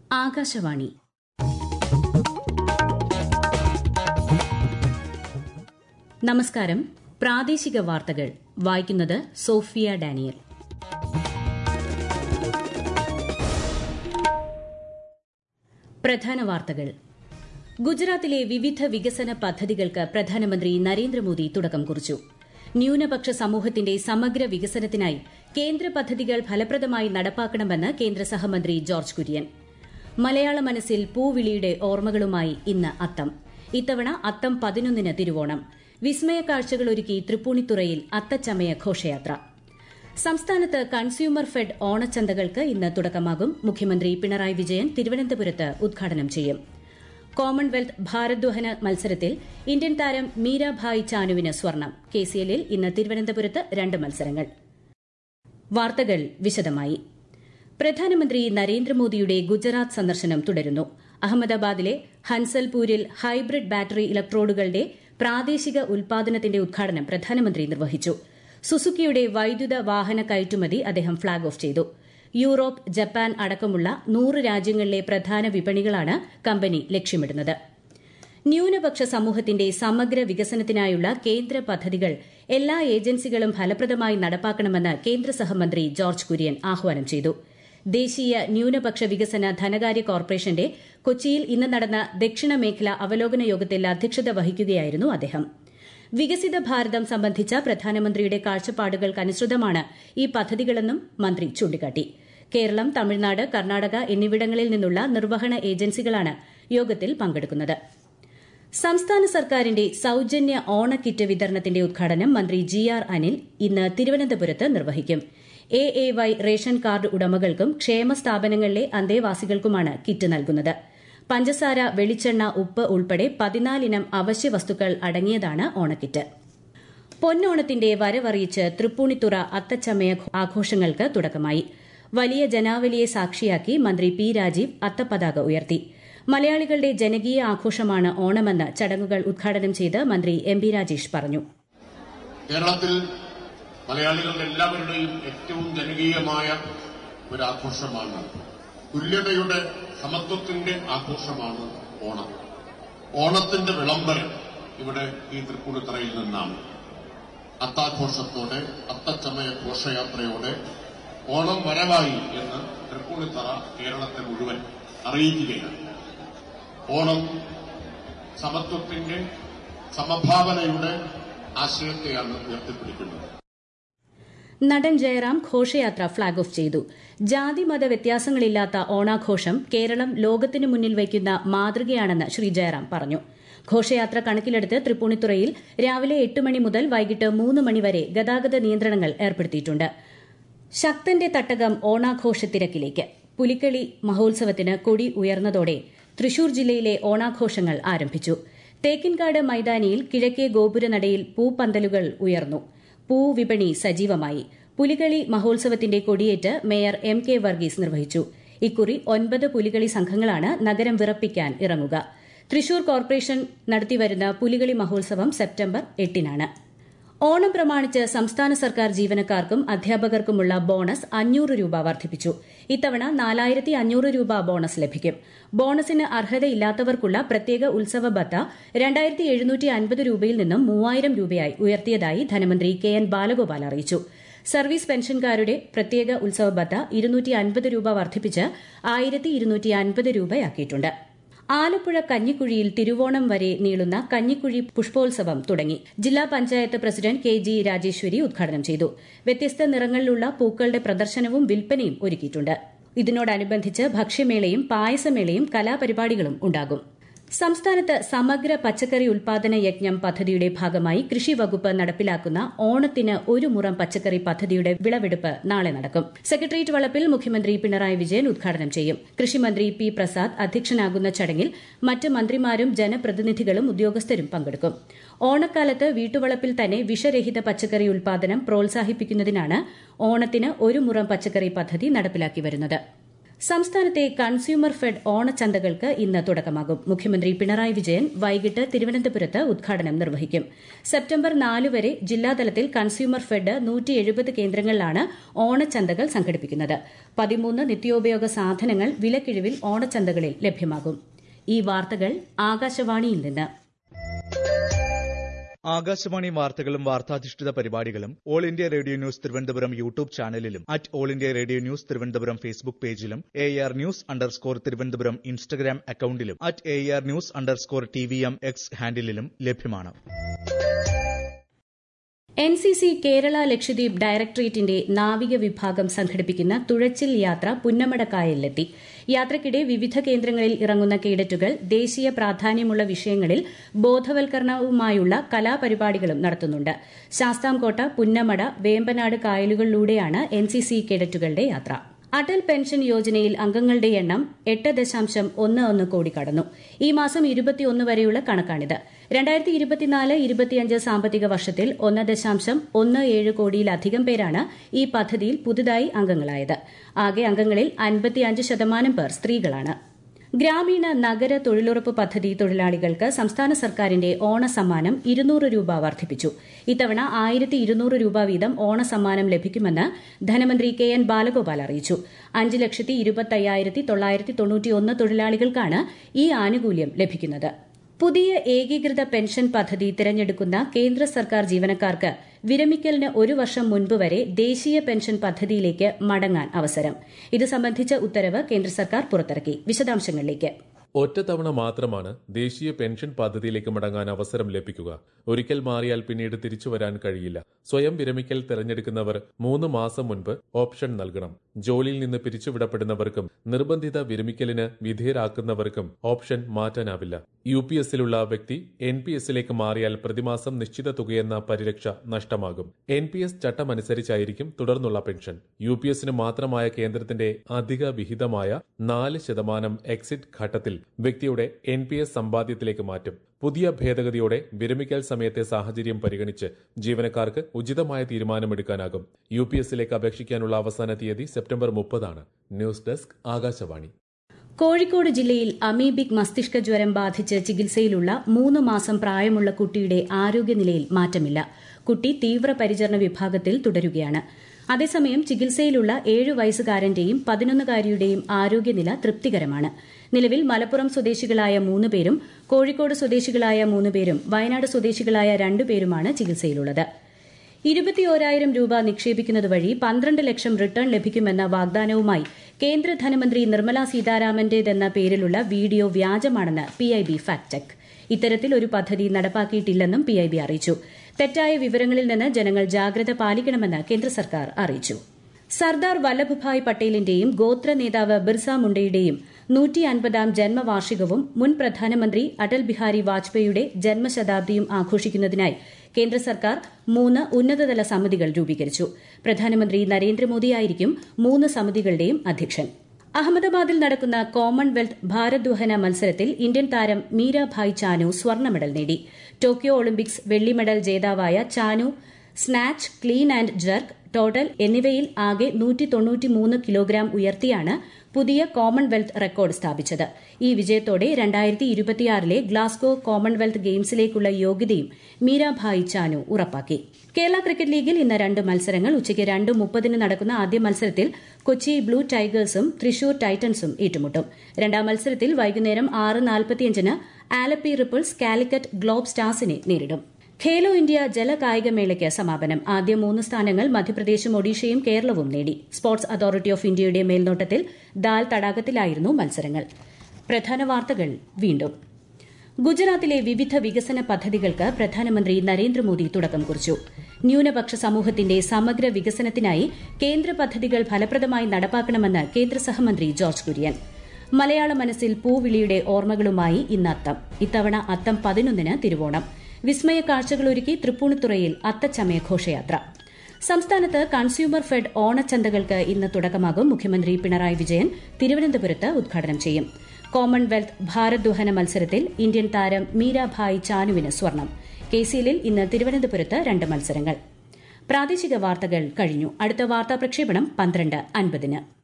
ആകാശവാണി നമസ്കാരം പ്രാദേശിക വാർത്തകൾ വായിക്കുന്നത് സോഫിയ ഡാനിയൽ പ്രധാന വാർത്തകൾ ഗുജറാത്തിലെ വിവിധ വികസന പദ്ധതികൾക്ക് പ്രധാനമന്ത്രി നരേന്ദ്രമോദി തുടക്കം കുറിച്ചു ന്യൂനപക്ഷ സമൂഹത്തിന്റെ സമഗ്ര വികസനത്തിനായി കേന്ദ്ര പദ്ധതികൾ ഫലപ്രദമായി നടപ്പാക്കണമെന്ന് കേന്ദ്ര സഹമന്ത്രി ജോർജ് കുര്യൻ മലയാള മനസ്സിൽ പൂവിളിയുടെ ഓർമ്മകളുമായി ഇന്ന് അത്തം ഇത്തവണ അത്തം പതിനൊന്നിന് തിരുവോണം വിസ്മയ കാഴ്ചകളൊരുക്കി തൃപ്പൂണിത്തുറയിൽ അത്തച്ചമയ ഘോഷയാത്ര സംസ്ഥാനത്ത് കൺസ്യൂമർ ഫെഡ് ഓണച്ചന്തകൾക്ക് ഇന്ന് തുടക്കമാകും മുഖ്യമന്ത്രി പിണറായി വിജയൻ തിരുവനന്തപുരത്ത് ഉദ്ഘാടനം ചെയ്യും കോമൺവെൽത്ത് ഭാരദ്വഹന മത്സരത്തിൽ ഇന്ത്യൻ താരം മീരാഭായ് ചാനുവിന് സ്വർണം കെസിഎല്ലിൽ ഇന്ന് തിരുവനന്തപുരത്ത് രണ്ട് മത്സരങ്ങൾ വാർത്തകൾ വിശദമായി പ്രധാനമന്ത്രി നരേന്ദ്രമോദിയുടെ ഗുജറാത്ത് സന്ദർശനം തുടരുന്നു അഹമ്മദാബാദിലെ ഹൻസൽപൂരിൽ ഹൈബ്രിഡ് ബാറ്ററി ഇലക്ട്രോഡുകളുടെ പ്രാദേശിക ഉൽപാദനത്തിന്റെ ഉദ്ഘാടനം പ്രധാനമന്ത്രി നിർവഹിച്ചു സുസുക്കിയുടെ വൈദ്യുത വാഹന കയറ്റുമതി അദ്ദേഹം ഫ്ളാഗ് ഓഫ് ചെയ്തു യൂറോപ്പ് ജപ്പാൻ അടക്കമുള്ള നൂറ് രാജ്യങ്ങളിലെ പ്രധാന വിപണികളാണ് കമ്പനി ലക്ഷ്യമിടുന്നത് ന്യൂനപക്ഷ സമൂഹത്തിന്റെ സമഗ്ര വികസനത്തിനായുള്ള കേന്ദ്ര പദ്ധതികൾ എല്ലാ ഏജൻസികളും ഫലപ്രദമായി നടപ്പാക്കണമെന്ന് കേന്ദ്ര സഹമന്ത്രി ജോർജ് കുര്യൻ ആഹ്വാനം ചെയ്തു ദേശീയ ന്യൂനപക്ഷ വികസന ധനകാര്യ കോർപ്പറേഷന്റെ കൊച്ചിയിൽ ഇന്ന് നടന്ന ദക്ഷിണ മേഖല അവലോകന യോഗത്തിൽ അധ്യക്ഷത വഹിക്കുകയായിരുന്നു അദ്ദേഹം വികസിത ഭാരതം സംബന്ധിച്ച പ്രധാനമന്ത്രിയുടെ കാഴ്ചപ്പാടുകൾക്കനുസൃതമാണ് ഈ പദ്ധതികളെന്നും മന്ത്രി ചൂണ്ടിക്കാട്ടി കേരളം തമിഴ്നാട് കർണാടക എന്നിവിടങ്ങളിൽ നിന്നുള്ള നിർവഹണ ഏജൻസികളാണ് യോഗത്തിൽ പങ്കെടുക്കുന്നത് സംസ്ഥാന സർക്കാരിന്റെ സൌജന്യ ഓണക്കിറ്റ് വിതരണത്തിന്റെ ഉദ്ഘാടനം മന്ത്രി ജി ആർ അനിൽ ഇന്ന് തിരുവനന്തപുരത്ത് നിർവഹിക്കും A A Y ration card ഉടമകൾക്കും ക്ഷേമ സ്ഥാപനങ്ങളിലെ അന്തേവാസികൾക്കുമാണ് കിറ്റ് നൽകുന്നത് പഞ്ചസാര വെളിച്ചെണ്ണ ഉപ്പ് ഉൾപ്പെടെ പതിനാലിനം അവശ്യ വസ്തുക്കൾ അടങ്ങിയതാണ് ഓണക്കിറ്റ് പൊന്നോണത്തിന്റെ വരവറിയിച്ച് തൃപ്പൂണിത്തുറ അത്തച്ചമയ ആഘോഷങ്ങൾക്ക് തുടക്കമായി വലിയ ജനാവലിയെ സാക്ഷിയാക്കി മന്ത്രി പി രാജീവ് അത്തപ്പതാക ഉയർത്തി മലയാളികളുടെ ജനകീയ ആഘോഷമാണ് ഓണമെന്ന് ചടങ്ങുകൾ ഉദ്ഘാടനം ചെയ്ത് മന്ത്രി എം പി രാജേഷ് പറഞ്ഞു കേരളത്തിൽ മലയാളികളുടെ എല്ലാവരുടെയും ഏറ്റവും ജനകീയമായ ഒരു ആഘോഷമാണ് തുല്യതയുടെ സമത്വത്തിന്റെ ആഘോഷമാണ് ഓണം ഓണത്തിന്റെ വിളംബരം ഇവിടെ ഈ തൃപ്പൂണിത്തറയിൽ നിന്നാണ് അത്താഘോഷത്തോടെ അത്തച്ചമയ ഘോഷയാത്രയോടെ ഓണം വരവായി എന്ന് തൃപ്പൂണിത്തറ കേരളത്തെ മുഴുവൻ അറിയിക്കുകയാണ് ഓണം സമത്വത്തിന്റെ സമഭാവനയുടെ ആശയത്തെയാണ് ഉയർത്തിപ്പിടിക്കുന്നത് നടൻ ജയറാം ഘോഷയാത്ര ഫ്ളാഗ് ഓഫ് ചെയ്തു ജാതി മത വ്യത്യാസങ്ങളില്ലാത്ത ഓണാഘോഷം കേരളം ലോകത്തിനു മുന്നിൽ വയ്ക്കുന്ന മാതൃകയാണെന്ന് ശ്രീ ജയറാം പറഞ്ഞു ഘോഷയാത്ര കണക്കിലെടുത്ത് തൃപ്പൂണിത്തുറയിൽ രാവിലെ എട്ട് മണി മുതൽ വൈകിട്ട് മൂന്ന് മണിവരെ ഗതാഗത നിയന്ത്രണങ്ങൾ ഏർപ്പെടുത്തിയിട്ടുണ്ട് ശക്തന്റെ തട്ടകം ഓണാഘോഷത്തിരക്കിലേക്ക് പുലിക്കളി മഹോത്സവത്തിന് കൊടി ഉയർന്നതോടെ തൃശൂർ ജില്ലയിലെ ഓണാഘോഷങ്ങൾ ആരംഭിച്ചു തേക്കിൻകാട് മൈതാനിയിൽ കിഴക്കേ ഗോപുരനടയിൽ പൂപ്പന്തലുകൾ ഉയർന്നു പൂവിപണി സജീവമായി പുലികളി മഹോത്സവത്തിന്റെ കൊടിയേറ്റ് മേയർ എം കെ വർഗീസ് നിർവഹിച്ചു ഇക്കുറി ഒൻപത് പുലികളി സംഘങ്ങളാണ് നഗരം വിറപ്പിക്കാൻ ഇറങ്ങുക തൃശൂർ കോർപ്പറേഷൻ നടത്തിവരുന്ന പുലികളി മഹോത്സവം സെപ്റ്റംബർ എട്ടിനാണ് ഓണം പ്രമാണിച്ച് സംസ്ഥാന സർക്കാർ ജീവനക്കാർക്കും അധ്യാപകർക്കുമുള്ള ബോണസ് അഞ്ഞൂറ് രൂപ വർദ്ധിപ്പിച്ചു ഇത്തവണ നാലായിരത്തി അഞ്ഞൂറ് രൂപ ബോണസ് ലഭിക്കും ബോണസിന് അർഹതയില്ലാത്തവർക്കുള്ള പ്രത്യേക ഉത്സവ ബത്ത രണ്ടായിരത്തി എഴുന്നൂറ്റി അൻപത് രൂപയിൽ നിന്നും മൂവായിരം രൂപയായി ഉയർത്തിയതായി ധനമന്ത്രി കെ എൻ ബാലഗോപാൽ അറിയിച്ചു സർവീസ് പെൻഷൻകാരുടെ പ്രത്യേക ഉത്സവ ബത്ത ഇരുന്നൂറ്റി അൻപത് രൂപ വർദ്ധിപ്പിച്ച് ആയിരത്തി ഇരുന്നൂറ്റി അൻപത് രൂപയാക്കിയിട്ടുണ്ട് ആലപ്പുഴ കഞ്ഞിക്കുഴിയിൽ തിരുവോണം വരെ നീളുന്ന കഞ്ഞിക്കുഴി പുഷ്പോത്സവം തുടങ്ങി ജില്ലാ panchayat president K G Rajeshwari ഉദ്ഘാടനം ചെയ്തു വ്യത്യസ്ത നിറങ്ങളിലുള്ള പൂക്കളുടെ പ്രദർശനവും വിൽപ്പനയും ഒരുക്കിയിട്ടുണ്ട് ഇതിനോടനുബന്ധിച്ച് ഭക്ഷ്യമേളയും പായസമേളയും കലാപരിപാടികളും ഉണ്ടാകും സംസ്ഥാനത്ത് സമഗ്ര പച്ചക്കറി ഉൽപാദന യജ്ഞം പദ്ധതിയുടെ ഭാഗമായി കൃഷി വകുപ്പ് നടപ്പിലാക്കുന്ന ഓണത്തിന് ഒരു മുറം പച്ചക്കറി പദ്ധതിയുടെ വിളവെടുപ്പ് നാളെ നടക്കും സെക്രട്ടേറിയറ്റ് വളപ്പിൽ മുഖ്യമന്ത്രി പിണറായി വിജയൻ ഉദ്ഘാടനം ചെയ്യും കൃഷിമന്ത്രി പി പ്രസാദ് അധ്യക്ഷനാകുന്ന ചടങ്ങിൽ മറ്റ് മന്ത്രിമാരും ജനപ്രതിനിധികളും ഉദ്യോഗസ്ഥരും പങ്കെടുക്കും ഓണക്കാലത്ത് വീട്ടുവളപ്പിൽ തന്നെ വിഷരഹിത പച്ചക്കറി ഉൽപാദനം പ്രോത്സാഹിപ്പിക്കുന്നതിനാണ് ഓണത്തിന് ഒരു മുറം പച്ചക്കറി പദ്ധതി നടപ്പിലാക്കി വരുന്നത് സംസ്ഥാനത്തെ കൺസ്യൂമർ ഫെഡ് ഓണച്ചന്തകൾക്ക് ഇന്ന് തുടക്കമാകും മുഖ്യമന്ത്രി പിണറായി വിജയൻ വൈകിട്ട് തിരുവനന്തപുരത്ത് ഉദ്ഘാടനം നിർവഹിക്കും സെപ്റ്റംബർ നാല് വരെ ജില്ലാതലത്തിൽ കൺസ്യൂമർ ഫെഡ് നൂറ്റി എഴുപത് കേന്ദ്രങ്ങളിലാണ് ഓണച്ചന്തകൾ സംഘടിപ്പിക്കുന്നത് പതിമൂന്ന് നിത്യോപയോഗ സാധനങ്ങൾ വിലക്കിഴിവിൽ ഓണച്ചന്തകളിൽ ലഭ്യമാകും ഈ വാർത്തകൾ ആകാശവാണിയിൽ നിന്ന് ആകാശവാണി വാർത്തകളും വാർത്താധിഷ്ഠിത പരിപാടികളും All India Radio news Thiruvananthapuram YouTube ചാനലിലും at All India Radio news Thiruvananthapuram Facebook പേജിലും A R news underscore Thiruvananthapuram Instagram അക്കൌണ്ടിലും at A R news underscore T V M X ഹാൻഡിലും ലഭ്യമാണ് N C C Kerala Lakshadweep ഡയറക്ടറേറ്റിന്റെ നാവിക വിഭാഗം സംഘടിപ്പിക്കുന്ന തുഴച്ചിൽ യാത്ര പുന്നമടക്കായലിലെത്തി യാത്രയ്ക്കിടെ വിവിധ കേന്ദ്രങ്ങളിൽ ഇറങ്ങുന്ന കേഡറ്റുകൾ ദേശീയ പ്രാധാന്യമുള്ള വിഷയങ്ങളിൽ ബോധവൽക്കരണവുമായുള്ള കലാപരിപാടികളും നടത്തുന്നുണ്ട് ശാസ്താംകോട്ട പുന്നമട വേമ്പനാട് കായലുകളിലൂടെയാണ് എൻ സി സി കേഡറ്റുകളുടെ യാത്ര അടൽ പെൻഷൻ യോജനയിൽ അംഗങ്ങളുടെ എണ്ണം എട്ട് ദശാംശം ഒന്ന് ഒന്ന് കോടി കടന്നു ഈ മാസം ഇരുപത്തിയൊന്ന് വരെയുള്ള കണക്കാണിത് രണ്ടായിരത്തി ഇരുപത്തിനാല് ഇരുപത്തിയഞ്ച് സാമ്പത്തിക വർഷത്തിൽ ഒന്ന് ദശാംശം ഒന്ന് ഏഴ് കോടിയിലധികം പേരാണ് ഈ പദ്ധതിയിൽ പുതുതായി അംഗങ്ങളായത് ആകെ അംഗങ്ങളിൽ അൻപത്തിയഞ്ച് ശതമാനം പേർ സ്ത്രീകളാണ് ഗ്രാമീണ നഗര തൊഴിലുറപ്പ് പദ്ധതി തൊഴിലാളികൾക്ക് സംസ്ഥാന സർക്കാരിന്റെ ഓണസമ്മാനം ഇരുന്നൂറ് രൂപ വർദ്ധിപ്പിച്ചു ഇത്തവണ ആയിരത്തി ഇരുന്നൂറ് രൂപ വീതം ഓണസമ്മാനം ലഭിക്കുമെന്ന് ധനമന്ത്രി കെ എൻ ബാലഗോപാൽ അറിയിച്ചു അഞ്ച് ലക്ഷത്തി ഇരുപത്തയ്യായിരത്തി തൊള്ളായിരത്തി തൊണ്ണൂറ്റിയൊന്ന് തൊഴിലാളികൾക്കാണ് ഈ ആനുകൂല്യം ലഭിക്കുന്നത് പുതിയ ഏകീകൃത പെൻഷൻ പദ്ധതി തിരഞ്ഞെടുക്കുന്ന കേന്ദ്ര സർക്കാർ ജീവനക്കാർക്ക് വിരമിക്കലിന് ഒരു വർഷം മുൻപ് വരെ ദേശീയ പെൻഷൻ പദ്ധതിയിലേക്ക് മടങ്ങാൻ അവസരം ഇത് സംബന്ധിച്ച ഉത്തരവ് കേന്ദ്ര സർക്കാർ പുറത്തിറക്കി വിശദാംശങ്ങളിലേക്ക് ഒറ്റത്തവണ മാത്രമാണ് ദേശീയ പെൻഷൻ പദ്ധതിയിലേക്ക് മടങ്ങാൻ അവസരം ലഭിക്കുക ഒരിക്കൽ മാറിയാൽ പിന്നീട് തിരിച്ചു വരാൻ കഴിയില്ല സ്വയം വിരമിക്കൽ തിരഞ്ഞെടുക്കുന്നവർ മൂന്ന് മാസം മുൻപ് ഓപ്ഷൻ നൽകണം ജോലിയിൽ നിന്ന് പിരിച്ചുവിടപ്പെടുന്നവർക്കും നിർബന്ധിത വിരമിക്കലിന് വിധേയരാക്കുന്നവർക്കും ഓപ്ഷൻ മാറ്റാനാവില്ല യു പി എസിലുള്ള വ്യക്തി എൻ പി എസിലേക്ക് മാറിയാൽ പ്രതിമാസം നിശ്ചിത തുകയെന്ന പരിരക്ഷ നഷ്ടമാകും എൻ പി എസ് ചട്ടമനുസരിച്ചായിരിക്കും തുടർന്നുള്ള പെൻഷൻ യു പി എസിന് മാത്രമായ കേന്ദ്രത്തിന്റെ അധിക വിഹിതമായ നാല് ശതമാനം എക്സിറ്റ് ഘട്ടത്തിൽ വ്യക്തിയുടെ എൻ പി എസ് സമ്പാദ്യത്തിലേക്ക് മാറ്റും പുതിയ ഭേദഗതിയോടെ വിരമിക്കൽ സമയത്തെ സാഹചര്യം പരിഗണിച്ച് ജീവനക്കാർക്ക് ഉചിതമായ തീരുമാനമെടുക്കാനാകും യു പി എസിലേക്ക് അപേക്ഷിക്കാനുള്ള അവസാന തീയതി സെപ്റ്റംബർ മുപ്പതാണ് ന്യൂസ് ഡെസ്ക് ആകാശവാണി കോഴിക്കോട് ജില്ലയിൽ അമീബിക് മസ്തിഷ്ക ജ്വരം ബാധിച്ച് ചികിത്സയിലുള്ള മൂന്ന് മാസം പ്രായമുള്ള കുട്ടിയുടെ ആരോഗ്യനിലയിൽ മാറ്റമില്ല കുട്ടി തീവ്രപരിചരണ വിഭാഗത്തിൽ തുടരുകയാണ് അതേസമയം ചികിത്സയിലുള്ള ഏഴു വയസ്സുകാരന്റെയും പതിനൊന്നുകാരിയുടെയും ആരോഗ്യനില തൃപ്തികരമാണ് നിലവിൽ മലപ്പുറം സ്വദേശികളായ മൂന്ന് പേരും കോഴിക്കോട് സ്വദേശികളായ മൂന്ന് പേരും വയനാട് സ്വദേശികളായ രണ്ടുപേരുമാണ് ചികിത്സയിലുള്ളത് ഇരുപത്തിയോരായിരം രൂപ നിക്ഷേപിക്കുന്നത് വഴി പന്ത്രണ്ട് ലക്ഷം റിട്ടേൺ ലഭിക്കുമെന്ന വാഗ്ദാനവുമായി കേന്ദ്ര ധനമന്ത്രി നിർമ്മല സീതാരാമന്റേതെന്ന പേരിലുള്ള വീഡിയോ വ്യാജമാണെന്ന് പിഐബി ഫാക്ട് ചെക്ക് ഇത്തരത്തിൽ ഒരു പദ്ധതി നടപ്പാക്കിയിട്ടില്ലെന്നും പിഐബി അറിയിച്ചു തെറ്റായ വിവരങ്ങളിൽ നിന്ന് ജനങ്ങൾ ജാഗ്രത പാലിക്കണമെന്ന് കേന്ദ്ര സർക്കാർ അറിയിച്ചു സർദാർ വല്ലഭഭായ് പട്ടേലിന്റെയും ഗോത്ര നേതാവ് ബിർസ മുണ്ടയുടെയും നൂറ്റി അൻപതാം ജന്മവാർഷികവും മുൻ പ്രധാനമന്ത്രി അടൽ ബിഹാരി വാജ്പേയിയുടെ ജന്മശതാബ്ദിയും ആഘോഷിക്കുന്നതിനായി കേന്ദ്ര സർക്കാർ മൂന്ന് ഉന്നതതല സമിതികൾ രൂപീകരിച്ചു പ്രധാനമന്ത്രി നരേന്ദ്രമോദിയായിരിക്കും മൂന്ന് സമിതികളുടെയും അധ്യക്ഷൻ അഹമ്മദാബാദിൽ നടക്കുന്ന കോമൺവെൽത്ത് ഭാരദ്വഹന മത്സരത്തിൽ ഇന്ത്യൻ താരം മീരാഭായ് ചാനു സ്വർണ്ണ മെഡൽ നേടി ടോക്കിയോ ഒളിമ്പിക്സ് വെള്ളി മെഡൽ ജേതാവായ Chanu snatch clean and jerk total എന്നിവയിൽ ആകെ നൂറ്റി തൊണ്ണൂറ്റിമൂന്ന് കിലോഗ്രാം ഉയർത്തിയാണ് പുതിയ കോമൺവെൽത്ത് റെക്കോർഡ് സ്ഥാപിച്ചത് ഈ വിജയത്തോടെ രണ്ടായിരത്തി ഇരുപത്തിയാറിലെ ഗ്ലാസ്ഗോ കോമൺവെൽത്ത് ഗെയിംസിലേക്കുള്ള യോഗ്യതയും മീരാഭായ് ചാനു ഉറപ്പാക്കി കേരള ക്രിക്കറ്റ് ലീഗിൽ ഇന്ന് രണ്ട് മത്സരങ്ങൾ ഉച്ചയ്ക്ക് രണ്ട് മുപ്പതിന് നടക്കുന്ന ആദ്യ മത്സരത്തിൽ കൊച്ചി ബ്ലൂ ടൈഗേഴ്സും തൃശൂർ ടൈറ്റൻസും ഏറ്റുമുട്ടും രണ്ടാം മത്സരത്തിൽ വൈകുന്നേരം ആറ് നാൽപ്പത്തിയഞ്ചിന് ആലപ്പി റിപ്പിൾസ് കാലിക്കറ്റ് ഗ്ലോബ് സ്റ്റാർസിനെ നേരിടും ഖേലോ ഇന്ത്യ ജലകായികമേളയ്ക്ക് സമാപനം ആദ്യ മൂന്ന് സ്ഥാനങ്ങൾ മധ്യപ്രദേശും ഒഡീഷയും കേരളവും നേടി സ്പോർട്സ് അതോറിറ്റി ഓഫ് ഇന്ത്യയുടെ മേൽനോട്ടത്തിൽ ദാൽ തടാകത്തിലായിരുന്നു മത്സരങ്ങൾ പ്രധാന വാർത്തകൾ വീണ്ടും ഗുജറാത്തിലെ വിവിധ വികസന പദ്ധതികൾക്ക് പ്രധാനമന്ത്രി നരേന്ദ്രമോദി തുടക്കം കുറിച്ചു ന്യൂനപക്ഷ സമൂഹത്തിന്റെ സമഗ്ര വികസനത്തിനായി കേന്ദ്ര പദ്ധതികൾ ഫലപ്രദമായി നടപ്പാക്കണമെന്ന് കേന്ദ്ര സഹമന്ത്രി ജോർജ് കുര്യൻ മലയാള മനസ്സിൽ പൂവിളിയുടെ ഓർമ്മകളുമായി ഇന്ന് അത്തം ഇത്തവണ അത്തം പതിനൊന്നിന് തിരുവോണം വിസ്മയ കാഴ്ചകളൊരുക്കി തൃപ്പൂണിത്തുറയിൽ അത്തച്ചമയ ഘോഷയാത്ര സംസ്ഥാനത്ത് കൺസ്യൂമർ ഫെഡ് ഓണച്ചന്തകൾക്ക് ഇന്ന് തുടക്കമാകും മുഖ്യമന്ത്രി പിണറായി വിജയൻ തിരുവനന്തപുരത്ത് ഉദ്ഘാടനം ചെയ്യും കോമൺവെൽത്ത് ഭാരദ്വഹന മത്സരത്തിൽ ഇന്ത്യൻ താരം മീരാഭായ് ചാനുവിന് സ്വർണം കെസിഎല്ലിൽ ഇന്ന് തിരുവനന്തപുരത്ത് രണ്ട് മത്സരങ്ങൾ പ്രാദേശിക വാർത്തകൾ കഴിഞ്ഞു അടുത്ത വാർത്താ പ്രക്ഷേപണം പന്ത്രണ്ട് അൻപതിന്